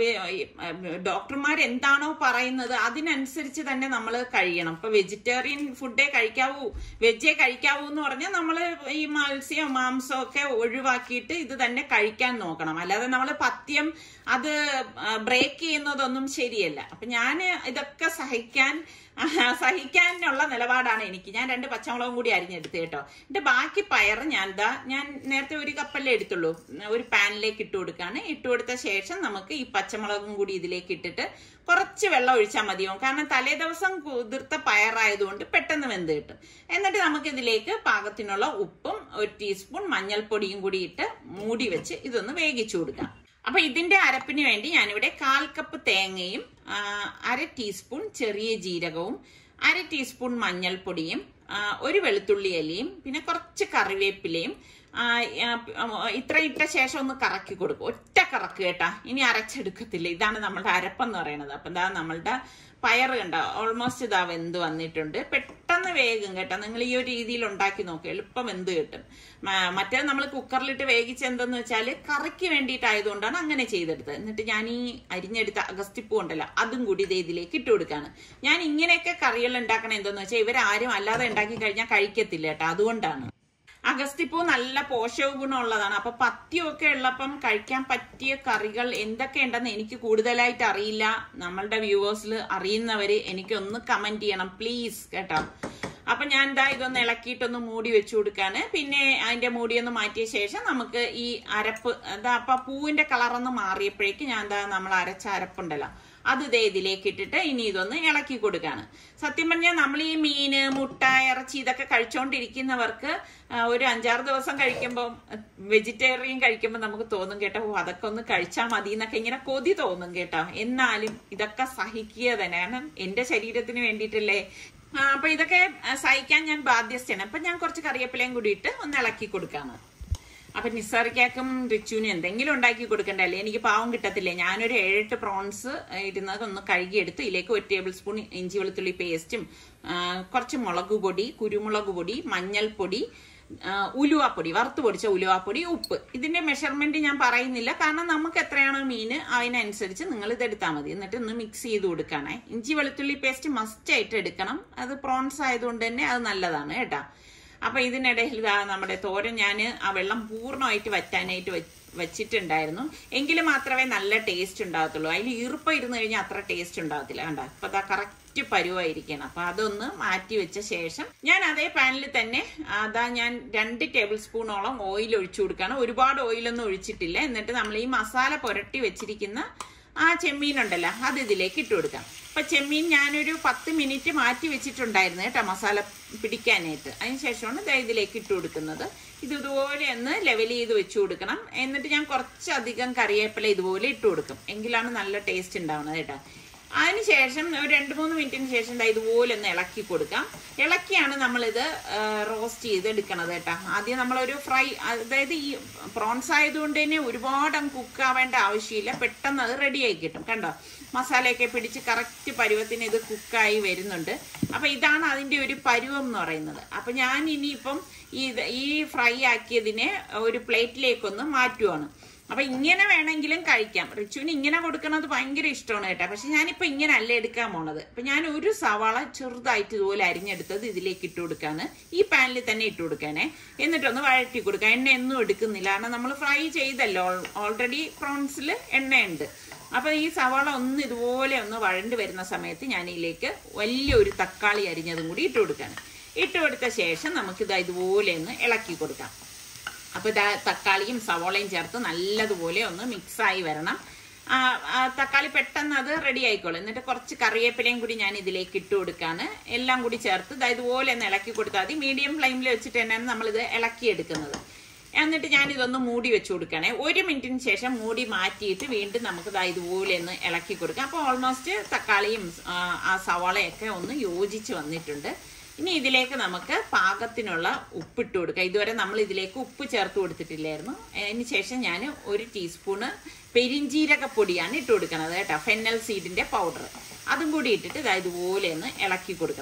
ഡോക്ടർമാർ എന്താണോ പറയുന്നത് അതിനനുസരിച്ച് തന്നെ നമ്മൾ കഴിയണം ഇപ്പൊ വെജിറ്റേറിയൻ ഫുഡേ കഴിക്കാവൂ വെജേ കഴിക്കാവൂ എന്ന് പറഞ്ഞാൽ നമ്മൾ ഈ മത്സ്യം മാംസം ഒക്കെ ഒഴിവാക്കിയിട്ട് ഇത് തന്നെ കഴിക്കാൻ നോക്കണം അല്ലാതെ നമ്മൾ പഥ്യം അത് ബ്രേക്ക് ചെയ്യുന്നതൊന്നും ശരിയല്ല അപ്പൊ ഞാൻ ഇതൊക്കെ സഹിക്കാൻ സഹിക്കാനുള്ള നിലപാടാണ് എനിക്ക് ഞാൻ രണ്ട് പച്ചമുളകും കൂടി അരിഞ്ഞെടുത്ത് കേട്ടോ എന്റെ ബാക്കി പയർ ഞാൻ ദാ ഞാൻ നേരത്തെ ഒരു കപ്പല്ലേ എടുത്തുള്ളൂ ഒരു പാനിലേക്ക് ഇട്ട് കൊടുക്കാണ് ഇട്ട് കൊടുത്ത ശേഷം നമുക്ക് ഈ പച്ചമുളകും കൂടി ഇതിലേക്ക് ഇട്ടിട്ട് കുറച്ച് വെള്ളം ഒഴിച്ചാൽ മതിയാവും കാരണം തലേ ദിവസം കുതിർത്ത പയറായതുകൊണ്ട് പെട്ടെന്ന് വെന്ത് കിട്ടും എന്നിട്ട് നമുക്ക് ഇതിലേക്ക് പാകത്തിനുള്ള ഉപ്പും ഒരു ടീസ്പൂൺ മഞ്ഞൾപ്പൊടിയും കൂടി ഇട്ട് മൂടി വെച്ച് ഇതൊന്ന് വേവിച്ചു കൊടുക്കാം അപ്പൊ ഇതിന്റെ അരപ്പിന് വേണ്ടി ഞാനിവിടെ കാൽ കപ്പ് തേങ്ങയും ആ, അര ടീസ്പൂൺ ചെറിയ ജീരകവും അര ടീസ്പൂൺ മഞ്ഞൾപ്പൊടിയും ആ, ഒരു വെളുത്തുള്ളി അലിയും പിന്നെ കുറച്ച് കറിവേപ്പിലയും ആ, ആ, ഇത്ര ഇട്ട ശേഷം ഒന്ന് കറക്കി കൊടുക്കും ഒറ്റ കറക്ക് കേട്ടാ ഇനി അരച്ചെടുക്കത്തില്ല ഇതാണ് നമ്മളുടെ അരപ്പെന്ന് പറയുന്നത് അപ്പൊ ഇതാ നമ്മളുടെ പയർ കണ്ട ഓൾമോസ്റ്റ് ഇതാ വെന്ത് വന്നിട്ടുണ്ട് പെട്ടെന്ന് വേഗം കേട്ടോ നിങ്ങൾ ഈ ഒരു രീതിയിൽ ഉണ്ടാക്കി നോക്കുക എളുപ്പം വെന്ത് കിട്ടും മ- മറ്റേത് നമ്മൾ കുക്കറിലിട്ട് വേവിച്ച് എന്തെന്ന് വെച്ചാൽ കറിക്ക് വേണ്ടിയിട്ടായതുകൊണ്ടാണ് അങ്ങനെ ചെയ്തെടുത്തത് എന്നിട്ട് ഞാൻ ഈ അരിഞ്ഞെടുത്ത അഗസ്തിപ്പൂ ഉണ്ടല്ലോ അതും കൂടി ഇത് ഇതിലേക്ക് ഇട്ട് കൊടുക്കാണ് ഞാൻ ഇങ്ങനെയൊക്കെ കറികൾ ഉണ്ടാക്കണം എന്തെന്ന് വെച്ചാൽ ഇവരാരും അല്ലാതെ ഉണ്ടാക്കി കഴിഞ്ഞാൽ കഴിക്കത്തില്ല കേട്ടോ അതുകൊണ്ടാണ് അഗസ്തിപ്പൂ നല്ല പോഷക ഗുണമുള്ളതാണ് അപ്പൊ പത്യമൊക്കെ ഉള്ളപ്പം കഴിക്കാൻ പറ്റിയ കറികൾ എന്തൊക്കെ ഉണ്ടെന്ന് എനിക്ക് കൂടുതലായിട്ട് അറിയില്ല നമ്മളുടെ വ്യൂവേഴ്സിൽ അറിയുന്നവര് എനിക്കൊന്ന് കമന്റ് ചെയ്യണം പ്ലീസ് കേട്ടോ അപ്പൊ ഞാൻ എന്താ ഇതൊന്ന് ഇളക്കിയിട്ടൊന്ന് മൂടി വെച്ചു കൊടുക്കാണ് പിന്നെ അതിന്റെ മൂടിയൊന്ന് മാറ്റിയ ശേഷം നമുക്ക് ഈ അരപ്പ് എന്താ അപ്പൊ പൂവിന്റെ കളറൊന്ന് മാറിയപ്പോഴേക്ക് ഞാൻ എന്താ നമ്മൾ അരച്ച അരപ്പുണ്ടല്ലോ അത് ദേ ഇതിലേക്ക് ഇട്ടിട്ട് ഇനി ഇതൊന്ന് ഇളക്കി കൊടുക്കാണ് സത്യം പറഞ്ഞാൽ നമ്മൾ ഈ മീന് മുട്ട ഇറച്ചി ഇതൊക്കെ കഴിച്ചുകൊണ്ടിരിക്കുന്നവർക്ക് ആ, ഒരു അഞ്ചാറ് ദിവസം കഴിക്കുമ്പോൾ വെജിറ്റേറിയൻ കഴിക്കുമ്പോൾ നമുക്ക് തോന്നും കേട്ടോ ഓ അതൊക്കെ ഒന്ന് കഴിച്ചാൽ മതി എന്നൊക്കെ ഇങ്ങനെ കൊതി തോന്നും കേട്ടോ എന്നാലും ഇതൊക്കെ സഹിക്കുക തന്നെ കാരണം എന്റെ ശരീരത്തിന് വേണ്ടിയിട്ടല്ലേ ആ, അപ്പൊ ഇതൊക്കെ ആ, സഹിക്കാൻ ഞാൻ ബാധ്യസ്ഥയാണ് അപ്പൊ ഞാൻ കുറച്ച് കറിവേപ്പിലയും കൂടി ഇട്ട് ഒന്ന് ഇളക്കി കൊടുക്കാണ് അപ്പൊ നിസ്സാറിക്കാക്കും റിച്ചുവിനും എന്തെങ്കിലും ഉണ്ടാക്കി കൊടുക്കണ്ടല്ലേ എനിക്ക് പാവം കിട്ടത്തില്ലേ ഞാനൊരു ഏഴെട്ട് പ്രോൺസ് ഇരുന്നത് ഒന്ന് കഴുകിയെടുത്ത് ഇതിലേക്ക് ഒരു ടേബിൾ സ്പൂൺ ഇഞ്ചി വെളുത്തുള്ളി പേസ്റ്റും കുറച്ച് മുളക് പൊടി കുരുമുളക് പൊടി മഞ്ഞൾപ്പൊടി ആ, ഉലുവാപ്പൊടി വറുത്ത് പൊടിച്ച ഉലുവാപ്പൊടി ഉപ്പ് ഇതിന്റെ മെഷർമെന്റ് ഞാൻ പറയുന്നില്ല കാരണം നമുക്ക് എത്രയാണോ മീന് അതിനനുസരിച്ച് നിങ്ങൾ ഇത് എടുത്താൽ മതി എന്നിട്ട് ഒന്ന് മിക്സ് ചെയ്ത് കൊടുക്കണേ ഇഞ്ചി വെളുത്തുള്ളി പേസ്റ്റ് മസ്റ്റ് ആയിട്ട് എടുക്കണം അത് പ്രോൺസ് ആയതുകൊണ്ട് തന്നെ അത് നല്ലതാണ് കേട്ടാ അപ്പൊ ഇതിനിടയിൽ ഇതാ നമ്മുടെ തോരൻ ഞാൻ ആ വെള്ളം പൂർണ്ണമായിട്ട് വറ്റാനായിട്ട് വെ- വെച്ചിട്ടുണ്ടായിരുന്നു എങ്കിൽ മാത്രമേ നല്ല ടേസ്റ്റ് ഉണ്ടാകത്തുള്ളൂ അതിൽ ഈർപ്പം ഇരുന്ന് കഴിഞ്ഞാൽ അത്ര ടേസ്റ്റ് ഉണ്ടാകത്തില്ല കണ്ട അപ്പൊ അതാ കറക്റ്റ് പരുവായിരിക്കണം അപ്പൊ അതൊന്ന് മാറ്റി വെച്ച ശേഷം ഞാൻ അതേ പാനിൽ തന്നെ അതാ ഞാൻ രണ്ട് ടേബിൾ സ്പൂണോളം ഓയിൽ ഒഴിച്ചു കൊടുക്കുകയാണ് ഒരുപാട് ഓയിലൊന്നും ഒഴിച്ചിട്ടില്ല എന്നിട്ട് നമ്മൾ ഈ മസാല പുരട്ടി വെച്ചിരിക്കുന്ന ആ ചെമ്മീൻ ഉണ്ടല്ലോ അത് ഇതിലേക്ക് ഇട്ട് കൊടുക്കാം അപ്പൊ ചെമ്മീൻ ഞാനൊരു പത്ത് മിനിറ്റ് മാറ്റി വെച്ചിട്ടുണ്ടായിരുന്നു കേട്ടോ മസാല പിടിക്കാനായിട്ട് അതിനുശേഷമാണ് ദേ ഇതിലേക്ക് ഇട്ട് കൊടുക്കുന്നത് ഇത് ഇതുപോലെ ഒന്ന് ലെവൽ ചെയ്ത് വെച്ച് കൊടുക്കണം എന്നിട്ട് ഞാൻ കുറച്ചധികം കറിവേപ്പില ഇതുപോലെ ഇട്ട് കൊടുക്കും എങ്കിലാണ് നല്ല ടേസ്റ്റ് ഉണ്ടാവുന്നത് കേട്ടോ അതിനുശേഷം ഒരു രണ്ട് മൂന്ന് മിനിറ്റിന് ശേഷം ദാ ഇതുപോലെ ഒന്ന് ഇളക്കി കൊടുക്കാം ഇളക്കിയാണ് നമ്മളിത് റോസ്റ്റ് ചെയ്ത് എടുക്കണത് കേട്ടോ ആദ്യം നമ്മളൊരു ഫ്രൈ അതായത് ഈ പ്രോൺസ് ആയതുകൊണ്ട് തന്നെ ഒരുപാട് അങ്ങ് കുക്ക് ആവേണ്ട ആവശ്യമില്ല പെട്ടെന്ന് അത് റെഡി ആയി കിട്ടും കണ്ടോ മസാലയൊക്കെ പിടിച്ച് കറക്റ്റ് പരുവത്തിന് ഇത് കുക്കായി വരുന്നുണ്ട് അപ്പൊ ഇതാണ് അതിന്റെ ഒരു പരുവം എന്ന് പറയുന്നത് അപ്പൊ ഞാൻ ഇനിയിപ്പം ഈ ഇത്- ഈ ഫ്രൈ ആക്കിയതിനെ ഒരു പ്ലേറ്റിലേക്കൊന്ന് മാറ്റുവാണ് അപ്പൊ ഇങ്ങനെ വേണമെങ്കിലും കഴിക്കാം റിച്ചുവിന് ഇങ്ങനെ കൊടുക്കണത് ഭയങ്കര ഇഷ്ടമാണ് കേട്ടോ പക്ഷെ ഞാനിപ്പോ ഇങ്ങനെ അല്ല എടുക്കാൻ പോണത് അപ്പൊ ഞാൻ ഒരു സവാള ചെറുതായിട്ട് ഇതുപോലെ അരിഞ്ഞെടുത്തത് ഇതിലേക്ക് ഇട്ട് കൊടുക്കാണ് ഈ പാനിൽ തന്നെ ഇട്ട് കൊടുക്കാനേ എന്നിട്ടൊന്ന് വഴറ്റി കൊടുക്കാം എണ്ണ ഒന്നും എടുക്കുന്നില്ല കാരണം നമ്മൾ ഫ്രൈ ചെയ്തല്ലോ ഓൾറെഡി പ്രോൺസിൽ എണ്ണയുണ്ട് അപ്പൊ ഈ സവാള ഒന്ന് ഇതുപോലെ ഒന്ന് വഴണ്ട് വരുന്ന സമയത്ത് ഞാൻ ഇതിലേക്ക് വലിയൊരു തക്കാളി അരിഞ്ഞതും കൂടി ഇട്ട് കൊടുക്കാണ് ഇട്ട് കൊടുത്ത ശേഷം നമുക്കിത് ഇതുപോലെ ഒന്ന് ഇളക്കി കൊടുക്കാം അപ്പൊ ഇതാ തക്കാളിയും സവോളയും ചേർത്ത് നല്ലതുപോലെ ഒന്ന് മിക്സായി വരണം ആ, ആ, തക്കാളി പെട്ടെന്ന് അത് റെഡി ആയിക്കോളും എന്നിട്ട് കുറച്ച് കറിവേപ്പിലയും കൂടി ഞാൻ ഇതിലേക്ക് ഇട്ട് കൊടുക്കാണ് എല്ലാം കൂടി ചേർത്ത് ഇതാ ഇതുപോലെ ഒന്ന് ഇളക്കി കൊടുത്താൽ മതി മീഡിയം ഫ്ലെയിമിൽ വെച്ചിട്ട് തന്നെയാണ് നമ്മളിത് ഇളക്കിയെടുക്കുന്നത് എന്നിട്ട് ഞാൻ ഇതൊന്ന് മൂടി വെച്ച് കൊടുക്കണേ ഒരു മിനിറ്റിന് ശേഷം മൂടി മാറ്റിയിട്ട് വീണ്ടും നമുക്ക് ദാ ഇതുപോലെ ഒന്ന് ഇളക്കി കൊടുക്കാം അപ്പോൾ ഓൾമോസ്റ്റ് തക്കാളിയും ആ, ആ സവാളയൊക്കെ ഒന്ന് യോജിച്ച് വന്നിട്ടുണ്ട് ഇനി ഇതിലേക്ക് നമുക്ക് പാകത്തിനുള്ള ഉപ്പിട്ട് കൊടുക്കാം ഇതുവരെ നമ്മൾ ഇതിലേക്ക് ഉപ്പ് ചേർത്ത് കൊടുത്തിട്ടില്ലായിരുന്നു അതിന് ശേഷം ഞാൻ ഒരു ടീസ്പൂണ് പെരിഞ്ജീരകപ്പൊടിയാണ് ഇട്ട് കൊടുക്കുന്നത് കേട്ടോ ഫെന്നൽ സീഡിന്റെ പൗഡർ അതും കൂടി ഇട്ടിട്ട് ഇതാ ഇതുപോലെ ഒന്ന് ഇളക്കി കൊടുക്കണം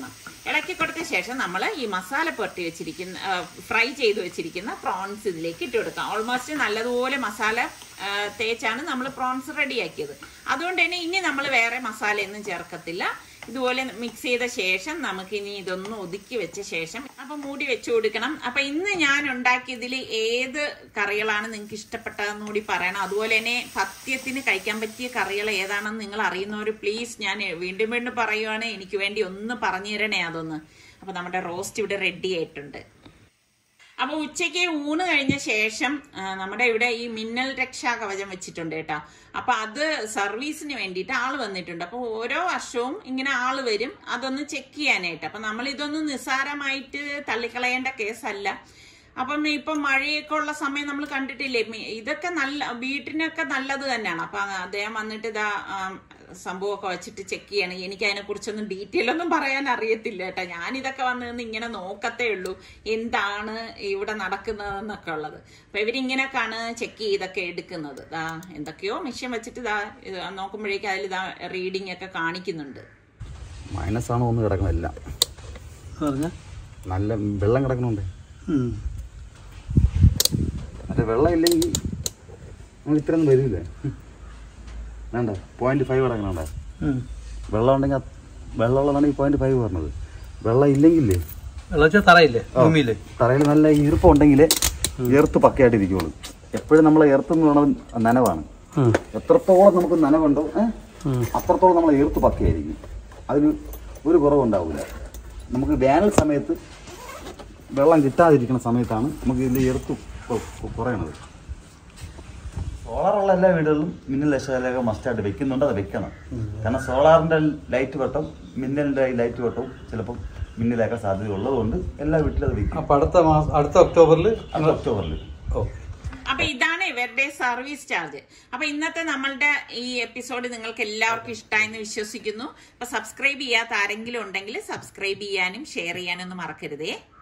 ഇളക്കി കൊടുത്ത ശേഷം നമ്മൾ ഈ മസാല പുരട്ടി വെച്ചിരിക്കുന്ന ഫ്രൈ ചെയ്ത് വെച്ചിരിക്കുന്ന പ്രോൺസ് ഇതിലേക്ക് ഇട്ട് കൊടുക്കാം ഓൾമോസ്റ്റ് നല്ലതുപോലെ മസാല ആ, തേച്ചാണ് നമ്മൾ പ്രോൺസ് റെഡിയാക്കിയത് അതുകൊണ്ട് തന്നെ ഇനി നമ്മൾ വേറെ മസാലയൊന്നും ചേർക്കത്തില്ല ഇതുപോലെ മിക്സ് ചെയ്ത ശേഷം നമുക്ക് ഇനി ഇതൊന്ന് ഒതുക്കി വെച്ച ശേഷം അപ്പൊ മൂടി വെച്ചു കൊടുക്കണം അപ്പൊ ഇന്ന് ഞാൻ ഉണ്ടാക്കിയതിൽ ഏത് കറികളാണ് നിങ്ങൾക്ക് ഇഷ്ടപ്പെട്ടതെന്ന് കൂടി പറയണം അതുപോലെ തന്നെ പഥ്യത്തിന് കഴിക്കാൻ പറ്റിയ കറികൾ ഏതാണെന്ന് നിങ്ങൾ അറിയുന്നവർ പ്ലീസ് ഞാൻ വീണ്ടും വീണ്ടും പറയുവാണ് എനിക്ക് വേണ്ടി ഒന്ന് പറഞ്ഞു തരണേ അതൊന്ന് അപ്പൊ നമ്മുടെ റോസ്റ്റ് ഇവിടെ റെഡി ആയിട്ടുണ്ട് അപ്പൊ ഉച്ചയ്ക്ക് ഊണ് കഴിഞ്ഞ ശേഷം ആ, നമ്മുടെ ഇവിടെ ഈ മിന്നൽ രക്ഷാ കവചം വെച്ചിട്ടുണ്ട് കേട്ടോ അപ്പൊ അത് സർവീസിന് വേണ്ടിയിട്ട് ആള് വന്നിട്ടുണ്ട് അപ്പൊ ഓരോ വർഷവും ഇങ്ങനെ ആള് വരും അതൊന്ന് ചെക്ക് ചെയ്യാനായിട്ട് അപ്പൊ നമ്മൾ ഇതൊന്നും നിസ്സാരമായിട്ട് തള്ളിക്കളയേണ്ട കേസല്ല അപ്പം ഇപ്പം മഴയൊക്കെ ഉള്ള സമയം നമ്മൾ കണ്ടിട്ടില്ലേ മി- ഇതൊക്കെ നല്ല വീട്ടിനൊക്കെ നല്ലത് തന്നെയാണ് അപ്പൊ അദ്ദേഹം വന്നിട്ട് ഇതാ ആ, സംഭവമൊക്കെ വെച്ചിട്ട് ചെക്ക് ചെയ്യണം എനിക്ക് അതിനെ കുറിച്ചൊന്നും ഡീറ്റെയിൽ ഒന്നും പറയാൻ അറിയത്തില്ല കേട്ടോ ഞാൻ ഇതൊക്കെ വന്ന് നിന്ന് ഇങ്ങനെ നോക്കത്തേ ഉള്ളൂ എന്താണ് ഇവിടെ നടക്കുന്നതെന്നൊക്കെ ഉള്ളത് അപ്പൊ ഇവരിങ്ങനെയൊക്കെയാണ് ചെക്ക് ചെയ്തൊക്കെ എടുക്കുന്നത് ദാ എന്തൊക്കെയോ മെഷീൻ വെച്ചിട്ട് ഇതാ ഇത് നോക്കുമ്പോഴേക്കും അതിൽ ഇതാ റീഡിംഗ് ഒക്കെ കാണിക്കുന്നുണ്ട് മൈനസ് ആണോ ഒന്ന് കിടക്കണല്ല പറഞ്ഞ നല്ല വെള്ളം കിടക്കണുണ്ട് മറ്റേ വെള്ളം ഇല്ലെങ്കിൽ നമുക്ക് ഇത്രയൊന്നും വരില്ല വേണ്ട പോയിന്റ് ഫൈവ് കിടക്കണണ്ട വെള്ളം ഉണ്ടെങ്കിൽ അത് വെള്ളമുള്ളതാണ് ഈ പോയിന്റ് ഫൈവ് പറഞ്ഞത് വെള്ളം ഇല്ലെങ്കിലേ വെള്ളം തറയില്ലേ ഭൂമിയില്ലേ തറയിൽ നല്ല ഈർപ്പം ഉണ്ടെങ്കിൽ എർത്ത് പക്കയായിട്ട് ഇരിക്കുള്ളൂ എപ്പോഴും നമ്മളെ എർത്ത് എന്ന് പറയുന്നത് നനവാണ് എത്രത്തോളം നമുക്ക് നനവുണ്ടോ ഏ? അത്രത്തോളം നമ്മളെ ഈർത്ത് പക്കയായിരിക്കും അതിന് ഒരു കുറവുണ്ടാവില്ല നമുക്ക് വേനൽ സമയത്ത് വെള്ളം കിട്ടാതിരിക്കുന്ന സമയത്താണ് നമുക്ക് ഇതിൻ്റെ ഈർത്ത് കൊ- കൊ- കുറയണത് സോളാറുള്ള എല്ലാ വീടുകളിലും മിന്നൽ രക്ഷാലയൊക്കെ മസ്റ്റായിട്ട് വെക്കുന്നുണ്ട് അത് വെക്കണം കാരണം സോളാറിന്റെ ലൈറ്റ് വെട്ടം മിന്നലിന്റെ ലൈറ്റ് വെട്ടവും ചിലപ്പോൾ മിന്നലേക്കാൻ സാധ്യത ഉള്ളതുകൊണ്ട് എല്ലാ വീട്ടിലും അത് വെക്കും അപ്പൊ അടുത്ത മാസം അടുത്ത ഒക്ടോബറിൽ അത് ഒക്ടോബറിൽ ഓ അപ്പൊ ഇതാണ് ഇവരുടെ സർവീസ് ചാർജ് അപ്പൊ ഇന്നത്തെ നമ്മളുടെ ഈ എപ്പിസോഡ് നിങ്ങൾക്ക് എല്ലാവർക്കും ഇഷ്ടമായെന്ന് വിശ്വസിക്കുന്നു അപ്പൊ സബ്സ്ക്രൈബ് ചെയ്യാത്ത ആരെങ്കിലും ഉണ്ടെങ്കിൽ സബ്സ്ക്രൈബ് ചെയ്യാനും ഷെയർ ചെയ്യാനും ഒന്നും മറക്കരുതേ